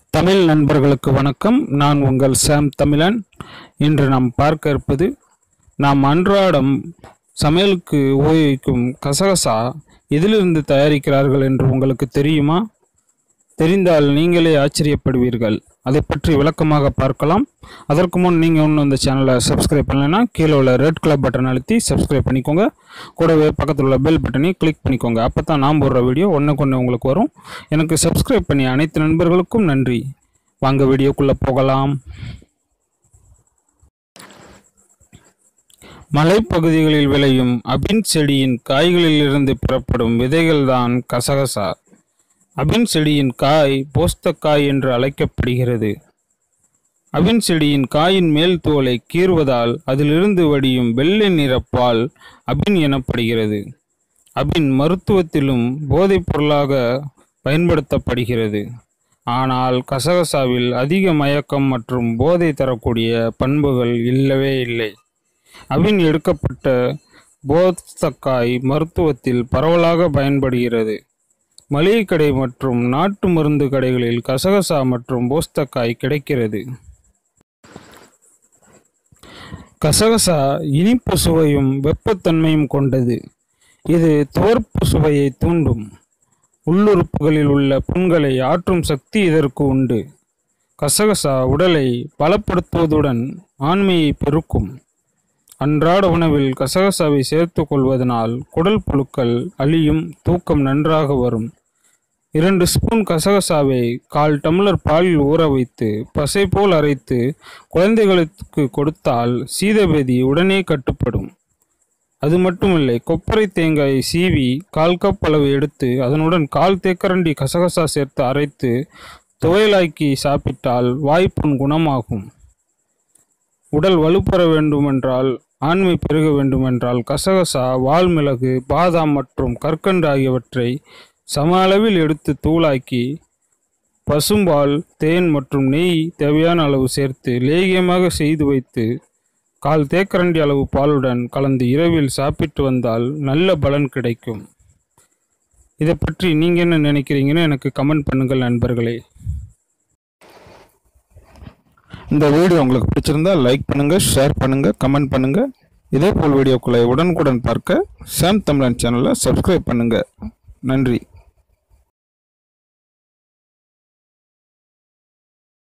தமிழ் நண்பர்களுக்கு வணக்கம் நான் உங்கள் சாம் தமிழன் இன்று நாம் பார்க்க இருப்பது நாம் அன்றாடம் சமையலுக்கு உபயோகிக்கும் கசகசா எதிலிருந்து தயாரிக்கிறார்கள் என்று உங்களுக்கு தெரியுமா தெரிந்தால் நீங்களே ஆச்சரியப்படுவீர்கள் அதை பற்றி விளக்கமாக பார்க்கலாம் அதற்கு முன் நீங்கள் இன்னும் இந்த சேனலை சப்ஸ்கிரைப் பண்ணலைன்னா கீழே உள்ள ரெட் கலர் பட்டன் அழுத்தி சப்ஸ்கிரைப் பண்ணிக்கோங்க கூடவே பக்கத்தில் உள்ள பெல் பட்டனை கிளிக் பண்ணிக்கோங்க அப்போ தான் நான் போடுற வீடியோ ஒன்றுக்கு ஒன்று உங்களுக்கு வரும் எனக்கு சப்ஸ்கிரைப் பண்ணி அனைத்து நண்பர்களுக்கும் நன்றி வாங்க வீடியோக்குள்ளே போகலாம் மலைப்பகுதிகளில் விளையும் அபின் செடியின் காய்களிலிருந்து பெறப்படும் விதைகள்தான் கசகசா அபின் செடியின் காய் போஸ்தக்காய் என்று அழைக்கப்படுகிறது அபின் செடியின் காயின் மேல் தோலை கீறுவதால் அதிலிருந்து வடியும் வெள்ளை நிற பால் அபின் எனப்படுகிறது அபின் மருத்துவத்திலும் போதைப் பொருளாக பயன்படுத்தப்படுகிறது ஆனால் கசகசாவில் அதிக மயக்கம் மற்றும் போதை தரக்கூடிய பண்புகள் இல்லவே இல்லை அபின் எடுக்கப்பட்ட போஸ்தக்காய் மருத்துவத்தில் பரவலாக பயன்படுகிறது மளிகை கடை மற்றும் நாட்டு மருந்து கடைகளில் கசகசா மற்றும் போஸ்தக்காய் கிடைக்கிறது கசகசா இனிப்பு சுவையும் வெப்பத்தன்மையும் கொண்டது இது துவர்ப்பு சுவையை தூண்டும் உள்ளுறுப்புகளில் உள்ள புண்களை ஆற்றும் சக்தி இதற்கு உண்டு கசகசா உடலை பலப்படுத்துவதுடன் ஆண்மையை பெருக்கும் அன்றாட உணவில் கசகசாவை சேர்த்து கொள்வதனால் குடல் புழுக்கள் அழியும் தூக்கம் நன்றாக வரும் இரண்டு ஸ்பூன் கசகசாவை கால் டம்ளர் பாலில் ஊற வைத்து பசை போல் அரைத்து குழந்தைகளுக்கு கொடுத்தால் சீதபேதி உடனே கட்டுப்படும் அது மட்டுமில்லை கொப்பரை தேங்காயை சீவி கால் கப் அளவு எடுத்து அதனுடன் கால் தேக்கரண்டி கசகசா சேர்த்து அரைத்து துவையலாக்கி சாப்பிட்டால் வாய்ப்புண் குணமாகும் உடல் வலுப்பெற வேண்டுமென்றால் ஆண்மை பெருக வேண்டுமென்றால் கசகசா வால்மிளகு பாதாம் மற்றும் கற்கண்டு ஆகியவற்றை சம அளவில் எடுத்து தூளாக்கி பசும்பால் தேன் மற்றும் நெய் தேவையான அளவு சேர்த்து லேகியமாக செய்து வைத்து கால் தேக்கரண்டி அளவு பாலுடன் கலந்து இரவில் சாப்பிட்டு வந்தால் நல்ல பலன் கிடைக்கும் இதை பற்றி நீங்கள் என்ன நினைக்கிறீங்கன்னு எனக்கு கமெண்ட் பண்ணுங்கள் நண்பர்களே இந்த வீடியோ உங்களுக்கு பிடிச்சிருந்தா லைக் பண்ணுங்கள் ஷேர் பண்ணுங்கள் கமெண்ட் பண்ணுங்கள் இதே போல் வீடியோக்களை உடனுக்குடன் பார்க்க சாம் தமிழன் சேனலை சப்ஸ்கிரைப் பண்ணுங்கள் நன்றி